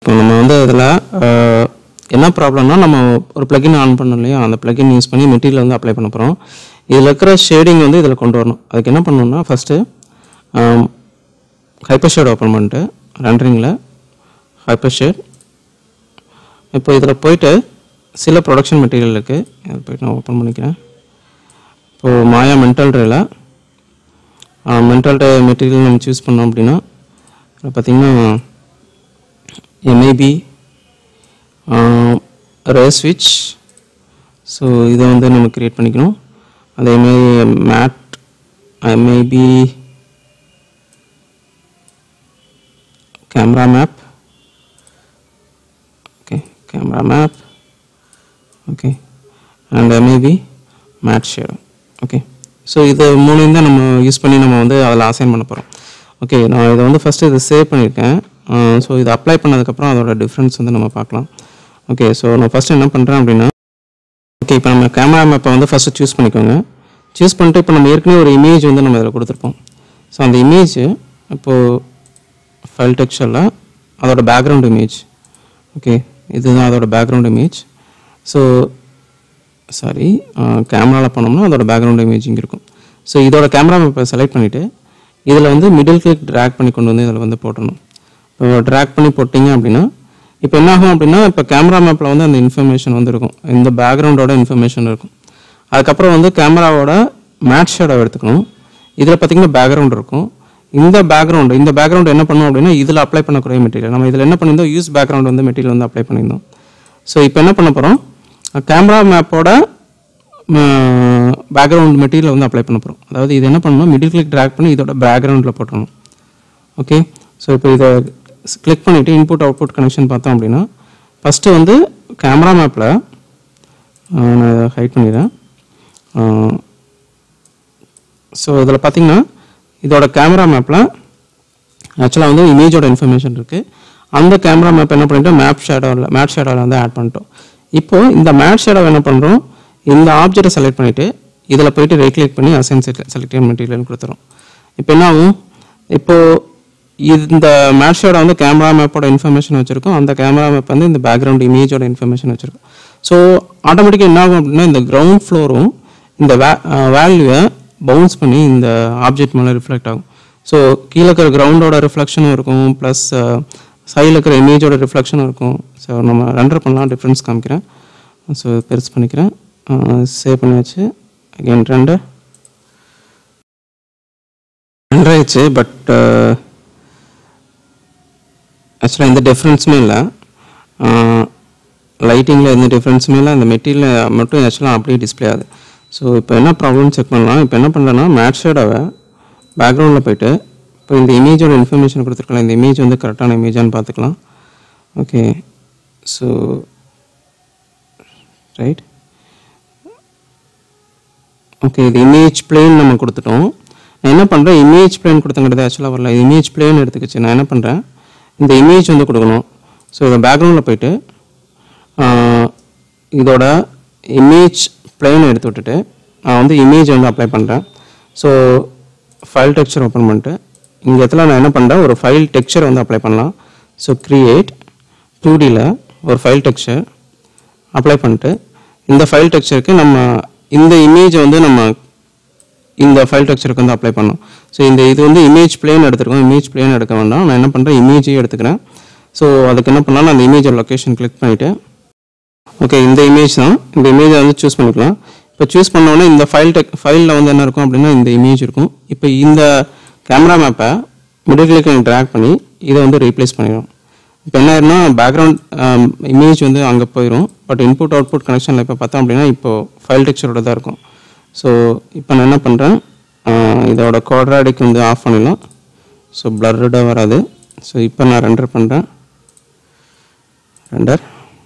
இப்போ நம்ம வந்து அதில் என்ன ப்ராப்ளம்னா நம்ம ஒரு plugin ஆன் பண்ணோம் இல்லையா அந்த plugin யூஸ் பண்ணி மெட்டீரியல் வந்து அப்ளை பண்ண போகிறோம் இதில் இருக்கிற ஷேடிங் வந்து இதில் கொண்டு வரணும் அதுக்கு என்ன பண்ணணும்னா ஃபஸ்ட்டு ஹைப்பர் ஷேட் ஓப்பன் பண்ணிட்டு ரெண்டரிங்கில் ஹைப்பர் ஷேட் இப்போ இதில் போயிட்டு சில ப்ரொடக்ஷன் மெட்டீரியல் இருக்குது இதில் போயிட்டு நான் ஓப்பன் பண்ணிக்கிறேன் இப்போது மாயா மென்டல் ரேல மென்டல் ரே மெட்டீரியல் நம்ம சூஸ் பண்ணோம் அப்படின்னா இதில் பார்த்தீங்கன்னா எம்ஐபி ரே ஸ்விட்ச் ஸோ இதை வந்து நம்ம க்ரியேட் பண்ணிக்கணும் அதேமாதிரி mat MIP camera map okay camera map okay and MIP mat shadow okay so இது மூணையும் தான் நம்ம யூஸ் பண்ணி நம்ம வந்து அதில் அசைன் பண்ண போகிறோம் ஓகே நான் இதை வந்து ஃபஸ்ட்டு இதை சேவ் பண்ணியிருக்கேன் ஸோ இதை அப்ளை பண்ணதுக்கப்புறம் அதோட டிஃப்ரென்ஸ் வந்து நம்ம பார்க்கலாம் ஓகே ஸோ நான் ஃபஸ்ட்டு என்ன பண்ணுறேன் அப்படின்னா ஓகே இப்போ நம்ம கேமரா மேப்பை வந்து ஃபஸ்ட்டு சூஸ் பண்ணிக்கோங்க சூஸ் பண்ணிட்டு இப்போ நம்ம ஏற்கனவே ஒரு இமேஜ் வந்து நம்ம இதில் கொடுத்துருப்போம் ஸோ அந்த இமேஜ் இப்போது ஃபைல் டெக்ஸ்டரில் அதோட பேக்ரவுண்ட் இமேஜ் ஓகே இதுதான் அதோட பேக்ரவுண்ட் இமேஜ் ஸோ சாரி கேமராவில் பண்ணோம்னா அதோட பேக்ரவுண்ட் இமேஜ் இங்கே இருக்கும் ஸோ இதோட கேமரா மேப்பை செலக்ட் பண்ணிவிட்டு இதில் வந்து மிடில் கிளிக் ட்ராக் பண்ணி கொண்டு வந்து இதில் வந்து போட்டணும் இப்போ ட்ராக் பண்ணி போட்டிங்க அப்படின்னா இப்போ என்ன ஆகும் அப்படின்னா இப்போ கேமரா மேப்பில் வந்து அந்த இன்ஃபர்மேஷன் வந்து இருக்கும் இந்த பேக்ரவுண்டோட இன்ஃபர்மேஷன் இருக்கும் அதுக்கப்புறம் வந்து கேமராவோட மேட் ஷேடோ எடுத்துக்கணும் இதில் பார்த்தீங்கன்னா பேக்ரவுண்ட் இருக்கும் இந்த பேக்ரவுண்ட் இந்த பேக்ரவுண்ட் என்ன பண்ணும் அப்படின்னா இதில் அப்ளை பண்ணக்கூடிய மெட்டீரியல் நம்ம இதில் என்ன பண்ணியிருந்தோம் யூஸ் பேக்ரவுண்ட் வந்து மெட்டீரியல் வந்து அப்ளை பண்ணியிருந்தோம் ஸோ இப்போ என்ன பண்ண போகிறோம் கேமரா மேப்போட பேக்ரவுண்ட் மெட்டீரியல் வந்து அப்ளை பண்ண போகிறோம் அதாவது இது என்ன பண்ணணும் மிடில் கிளிக் ட்ராக் பண்ணி இதோட பேக்ரவுண்டில் போட்டுறணும் ஓகே ஸோ இப்போ இதை கிளிக் பண்ணிவிட்டு இன்புட் அவுட்புட் கனெக்ஷன் பார்த்தோம் அப்படின்னா ஃபஸ்ட்டு வந்து கேமரா மேப்பில் நான் இதை ஹைட் பண்ணிடுறேன் ஸோ இதில் பார்த்தீங்கன்னா இதோட கேமரா மேப்பில் ஆக்சுவலாக வந்து இமேஜோட இன்ஃபர்மேஷன் இருக்குது அந்த கேமரா மேப் என்ன பண்ணிட்டோம் மேப் ஷேடோவில் மேட் ஷேடோவில் வந்து ஆட் பண்ணிட்டோம் இப்போது இந்த மேட் ஷேடோவை என்ன பண்ணுறோம் இந்த ஆப்ஜெக்டை செலக்ட் பண்ணிவிட்டு இதில் போயிட்டு ரைட் கிளிக் பண்ணி அசைன் செலக்டட் மெட்டீரியல் கொடுத்துரும் இப்போ என்ன ஆகும் இப்போது இந்த மேட் ஷேடோ வந்து கேமரா மேப்போட இன்ஃபர்மேஷன் வச்சுருக்கோம் அந்த கேமரா மேப் வந்து இந்த பேக்ரவுண்ட் இமேஜோட இன்ஃபர்மேஷன் வச்சுருக்கோம் ஸோ ஆட்டோமேட்டிக்காக என்ன ஆகும் அப்படின்னா இந்த கிரவுண்ட் ஃப்ளோரும் இந்த வே வேல்யூவை பவுன்ஸ் பண்ணி இந்த ஆப்ஜெக்ட் மேலே ரிஃப்ளெக்ட் ஆகும் ஸோ கீழே இருக்கிற கிரவுண்டோட ரிஃப்ளெக்ஷனும் இருக்கும் ப்ளஸ் சைடில் இருக்கிற இமேஜோட ரிஃப்ளெக்ஷனும் இருக்கும் ஸோ நம்ம ரெண்டர் பண்ணலாம் டிஃப்ரென்ஸ் காமிக்கிறேன் ஸோ பெருசு பண்ணிக்கிறேன் சேவ் பண்ணியாச்சு அகைன் ரெண்டர் ரெண்டர் ஆயிடுச்சு பட் ஆக்சுவலாக எந்த டிஃப்ரென்ஸுமே இல்லை லைட்டிங்கில் எந்த டிஃப்ரென்ஸுமே இல்லை அந்த மெட்டீரியல் மட்டும் ஆக்சுவலாக அப்படியே டிஸ்ப்ளே ஆகுது ஸோ இப்போ என்ன ப்ராப்ளம் செக் பண்ணலாம் இப்போ என்ன பண்ணுறேன்னா மேட் ஷேடோவை பேக்ரவுண்டில் போயிட்டு இப்போ இந்த இமேஜோட இன்ஃபர்மேஷன் கொடுத்துருக்கலாம் இந்த இமேஜ் வந்து கரெக்டான இமேஜான்னு பார்த்துக்கலாம் ஓகே ஸோ ரைட் ஓகே இது இமேஜ் பிளேன் நம்ம கொடுத்துட்டோம் நான் என்ன பண்ணுறேன் இமேஜ் பிளேன் கொடுத்தங்கிறது ஆக்சுவலாக வரல இமேஜ் பிளேன் எடுத்துக்கிச்சு நான் என்ன பண்ணுறேன் இந்த இமேஜ் வந்து கொடுக்கணும் ஸோ இதை பேக்ரவுண்டில் போயிட்டு இதோட இமேஜ் பிளேன் எடுத்து விட்டுட்டு நான் வந்து இமேஜ் வந்து அப்ளை பண்ணுறேன் ஸோ ஃபைல் டெக்ஸ்சர் ஓப்பன் பண்ணிட்டு இங்கே இடத்துல நான் என்ன பண்ணுறேன் ஒரு ஃபைல் டெக்ஸ்சர் வந்து அப்ளை பண்ணலாம் ஸோ க்ரியேட் டூ டியில் ஒரு ஃபைல் டெக்ஸ்சர் அப்ளை பண்ணிட்டு இந்த ஃபைல் டெக்ஸ்சருக்கு நம்ம இந்த இமேஜை வந்து நம்ம இந்த ஃபைல் டெக்ஸ்சருக்கு வந்து அப்ளை பண்ணோம் ஸோ இந்த இது வந்து இமேஜ் பிளேன் எடுத்துருக்கோம் இமேஜ் பிளேன் எடுக்க வேண்டாம் நான் என்ன பண்ணுறேன் இமேஜையும் எடுத்துக்கிறேன் ஸோ அதுக்கு என்ன பண்ணலாம் நான் அந்த இமேஜோட லொக்கேஷன் கிளிக் பண்ணிவிட்டு ஓகே இந்த இமேஜ் தான் இந்த இமேஜை வந்து சூஸ் பண்ணிக்கலாம் இப்போ சூஸ் பண்ணோன்னே இந்த ஃபைல் டெக் ஃபைலில் வந்து என்ன இருக்கும் அப்படின்னா இந்த இமேஜ் இருக்கும் இப்போ இந்த கேமரா மேப்பை மிடில் கிளிக் ட்ராக் பண்ணி இதை வந்து ரீப்ளேஸ் பண்ணிடும் இப்போ என்ன ஆயிரும்னா பேக்ரவுண்ட் இமேஜ் வந்து அங்கே போயிடும் பட் இன்புட் அவுட்புட் கனெக்ஷனில் இப்போ பார்த்தோம் அப்படின்னா இப்போது ஃபைல் டெக்ஸ்சரோட தான் இருக்கும் ஸோ இப்போ நான் என்ன பண்ணுறேன் இதோட குவாட்ராடிக் வந்து ஆஃப் பண்ணிடலாம் ஸோ பிளர்டாக வராது ஸோ இப்போ நான் ரெண்டர் பண்ணுறேன் ரெண்டர்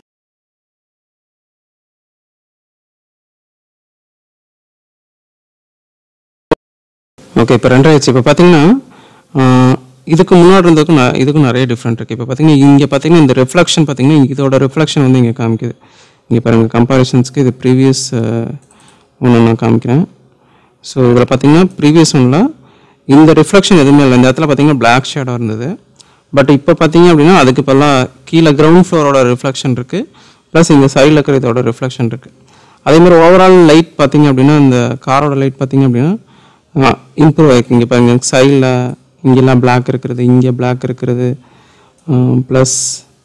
ஓகே இப்போ ரெண்டாயிடுச்சு இப்போ பார்த்தீங்கன்னா இதுக்கு முன்னாடி இருந்ததுக்கும் ந- இதுக்கும் நிறைய டிஃப்ரெண்ட் இருக்குது இப்போ பார்த்தீங்கன்னா இங்கே பார்த்தீங்கன்னா இந்த ரிஃப்ளெக்ஷன் பார்த்தீங்கன்னா இதோட ரிஃப்ளெக்ஷன் வந்து இங்கே காமிக்குது இங்கே பாருங்கள் கம்பேரிசன்ஸ்க்கு இது ப்ரீவியஸ் ஒன்று நான் காமிக்கிறேன் ஸோ இதில் பார்த்தீங்கன்னா ப்ரீவியஸ் ஒன்றில் இந்த ரிஃப்ளெக்ஷன் எதுவுமே இல்லை இந்த இடத்துல பார்த்தீங்கன்னா பிளாக் ஷேடாக இருந்தது பட் இப்போ பார்த்தீங்க அப்படின்னா அதுக்கு இப்போல்லாம் கீழே கிரவுண்ட் ஃப்ளோரோட ரிஃப்ளெக்ஷன் இருக்குது ப்ளஸ் இந்த சைடில் இருக்கிற இதோட ரிஃப்ளெக்ஷன் இருக்குது அதே மாதிரி ஓவரால் லைட் பார்த்தீங்க அப்படின்னா இந்த காரோட லைட் பார்த்தீங்க அப்படின்னா இம்ப்ரூவ் ஆயிருக்கு இங்கே பாருங்க சைடில் இங்கெல்லாம் பிளாக் இருக்கிறது இங்கே பிளாக் இருக்கிறது ப்ளஸ்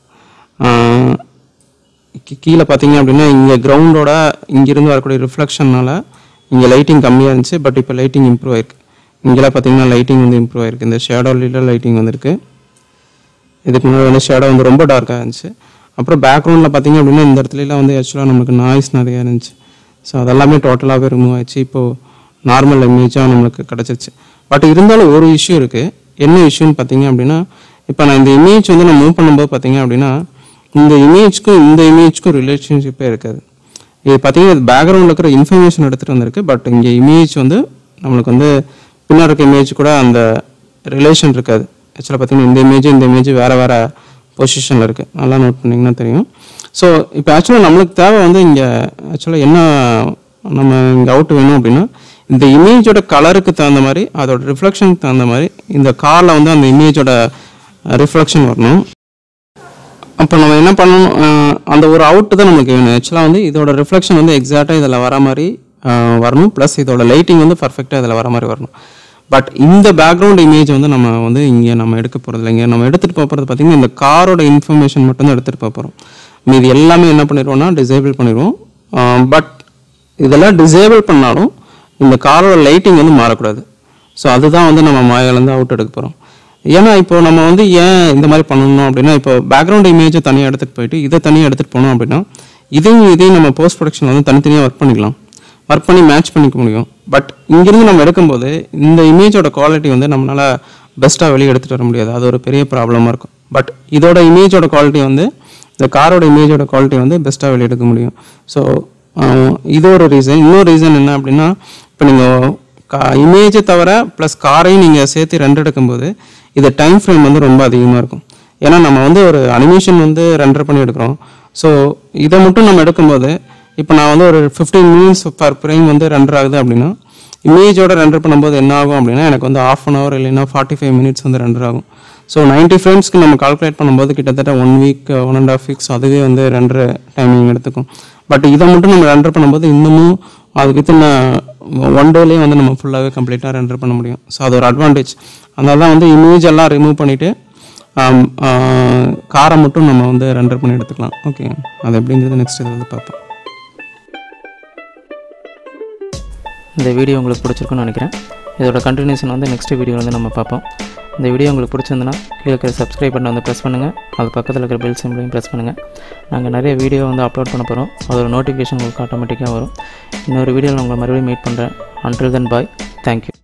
கீழே பார்த்தீங்க அப்படின்னா இங்கே கிரவுண்டோட இங்கிருந்து வரக்கூடிய ரிஃப்ளெக்ஷன்னால இங்கே லைட்டிங் கம்மியாக இருந்துச்சு பட் இப்போ லைட்டிங் இம்ப்ரூவ் ஆயிருக்கு இங்கெல்லாம் பார்த்தீங்கன்னா லைட்டிங் வந்து இம்ப்ரூவ் ஆயிருக்கு இந்த ஷேடோலில் லைட்டிங் வந்திருக்கு இதுக்கு முன்னாடி வந்து ஷேடோ வந்து ரொம்ப டார்க்காக இருந்துச்சு அப்புறம் பேக்ரவுண்டில் பார்த்தீங்க அப்படின்னா இந்த இடத்துலலாம் வந்து ஆக்சுவலாக நமக்கு நாய்ஸ் நிறையா இருந்துச்சு ஸோ அதெல்லாமே டோட்டலாகவே ரிமூவ் ஆயிடுச்சு இப்போது நார்மல் இமேஜாக நம்மளுக்கு கிடச்சிருச்சு பட் இருந்தாலும் ஒரு இஷ்யூ இருக்குது என்ன இஷ்யூன்னு பார்த்தீங்க அப்படின்னா இப்போ நான் இந்த இமேஜ் வந்து நான் மூவ் பண்ணும்போது பார்த்தீங்க அப்படின்னா இந்த இமேஜ்க்கும் இந்த இமேஜ்க்கும் ரிலேஷன்ஷிப்பே இருக்காது இது பார்த்தீங்கன்னா இது பேக்ரவுண்டில் இருக்கிற இன்ஃபர்மேஷன் எடுத்துகிட்டு வந்திருக்கு பட் இங்கே இமேஜ் வந்து நம்மளுக்கு வந்து பின்னாடி இருக்க இமேஜ் கூட அந்த ரிலேஷன் இருக்காது ஆக்சுவலாக பார்த்தீங்கன்னா இந்த இமேஜ் இந்த இமேஜ் வேறு வேறு பொசிஷனில் இருக்குது நல்லா நோட் பண்ணிங்கன்னா தெரியும் ஸோ இப்போ ஆக்சுவலாக நம்மளுக்கு தேவை வந்து இங்கே ஆக்சுவலாக என்ன நம்ம இங்கே அவுட் வேணும் அப்படின்னா இந்த இமேஜோட கலருக்கு தகுந்த மாதிரி அதோட ரிஃப்ளெக்ஷனுக்கு தகுந்த மாதிரி இந்த காரில் வந்து அந்த இமேஜோட ரிஃப்ளெக்ஷன் வரணும் அப்போ நம்ம என்ன பண்ணணும் அஹ் அந்த ஒரு அவுட் தான் நமக்கு வேணும் ஆக்சுவலாக வந்து இதோட ரிஃப்ளெக்ஷன் வந்து எக்ஸாக்டாக இதில் வர மாதிரி அஹ், வரணும் ப்ளஸ் இதோட லைட்டிங் வந்து பர்ஃபெக்டாக இதில் வர மாதிரி வரணும் பட் இந்த பேக்ரவுண்ட் இமேஜ் வந்து நம்ம வந்து இங்கே நம்ம எடுக்க போகிறது இல்லைங்க நம்ம எடுத்துகிட்டு போகிறது பார்த்தீங்கன்னா இந்த காரோட இன்ஃபர்மேஷன் மட்டும் தான் எடுத்துகிட்டு போக போகிறோம் மீதி எல்லாமே என்ன பண்ணிடுவோம்னா டிசேபிள் பண்ணிடுவோம் பட் இதெல்லாம் டிசேபிள் பண்ணாலும் இந்த காரோட லைட்டிங் வந்து மாறக்கூடாது ஸோ அதுதான் வந்து நம்ம மாயாலேருந்து அவுட் எடுக்க போகிறோம் ஏன்னா இப்போ நம்ம வந்து ஏன் இந்த மாதிரி பண்ணணும் அப்படின்னா இப்போ பேக்ரவுண்ட் இமேஜை தனியாக எடுத்துகிட்டு போயிட்டு இதை தனியாக எடுத்துகிட்டு போனோம் அப்படின்னா இதையும் இதையும் நம்ம போஸ்ட் ப்ரொடக்ஷன் வந்து தனித்தனியாக ஒர்க் பண்ணிக்கலாம் ஒர்க் பண்ணி மேட்ச் பண்ணிக்க முடியும் பட் இங்கிருந்து நம்ம எடுக்கும்போது இந்த இமேஜோட குவாலிட்டி வந்து நம்மளால பெஸ்ட்டாக வெளியே எடுத்துகிட்டு வர முடியாது அது ஒரு பெரிய ப்ராப்ளமாக இருக்கும் பட் இதோட இமேஜோட குவாலிட்டி வந்து இந்த காரோட இமேஜோட குவாலிட்டி வந்து பெஸ்ட்டாக வெளியே எடுக்க முடியும் ஸோ இது ஒரு ரீசன் இன்னொரு ரீசன் என்ன அப்படின்னா இப்போ நீங்கள் கா இமேஜை தவிர ப்ளஸ் காரையும் நீங்கள் சேர்த்து ரெண்டு எடுக்கும்போது இது டைம் ஃப்ரேம் வந்து ரொம்ப அதிகமாக இருக்கும் ஏன்னா நம்ம வந்து ஒரு அனிமேஷன் வந்து ரெண்டர் பண்ணி எடுக்கிறோம் ஸோ இதை மட்டும் நம்ம எடுக்கும்போது இப்போ நான் வந்து ஒரு ஃபிஃப்டீன் மினிட்ஸ் பர் ஃப்ரேம் வந்து ரெண்டர் ஆகுது அப்படின்னா இமேஜோட ரெண்டர் பண்ணும்போது என்ன ஆகும் அப்படின்னா எனக்கு வந்து ஆஃப் அன் ஹவர் இல்லைன்னா ஃபார்ட்டி ஃபைவ் மினிட்ஸ் வந்து ரெண்டர் ஆகும் ஸோ 90 ஃப்ரேம்ஸ்க்கு நம்ம கால்குலேட் பண்ணும்போது கிட்டத்தட்ட one week one and half weeks அதுவே வந்து ரெண்டர் டைமிங் எடுத்துக்கும் பட் இதை மட்டும் நம்ம ரெண்டர் பண்ணும்போது இன்னமும் அது வித்தின் ஒன் டேலேயே வந்து நம்ம ஃபுல்லாகவே கம்ப்ளீட்டாக ரெண்டர் பண்ண முடியும் ஸோ அது ஒரு அட்வான்டேஜ் அதனால தான் வந்து இமேஜ் எல்லாம் ரிமூவ் பண்ணிவிட்டு காரை மட்டும் நம்ம வந்து ரெண்டர் பண்ணி எடுத்துக்கலாம் ஓகே அது எப்படிங்கிறது நெக்ஸ்ட் இதில் வந்து பார்ப்போம் இந்த வீடியோ உங்களுக்கு பிடிச்சிருக்குன்னு நினைக்கிறேன் இதோட கண்டினியூஷன் வந்து நெக்ஸ்ட் வீடியோ வந்து நம்ம பார்ப்போம் இந்த வீடியோ உங்களுக்கு பிடிச்சிருந்துன்னா கீழே இருக்கிற சப்ஸ்கிரைப் பட்டன் வந்து ப்ரெஸ் பண்ணுங்கள் அது பக்கத்தில் இருக்கிற பெல் சிம்பிளையும் ப்ரெஸ் பண்ணுங்கள் நாங்கள் நிறைய வீடியோ வந்து அப்லோட் பண்ண போகிறோம் அதோட நோட்டிஃபிகேஷன் உங்களுக்கு ஆட்டோமேட்டிக்காக வரும் இன்னொரு வீடியோவில் உங்களை மறுபடியும் மீட் பண்ணுறேன் அன்டில் தென் பாய் தேங்க்யூ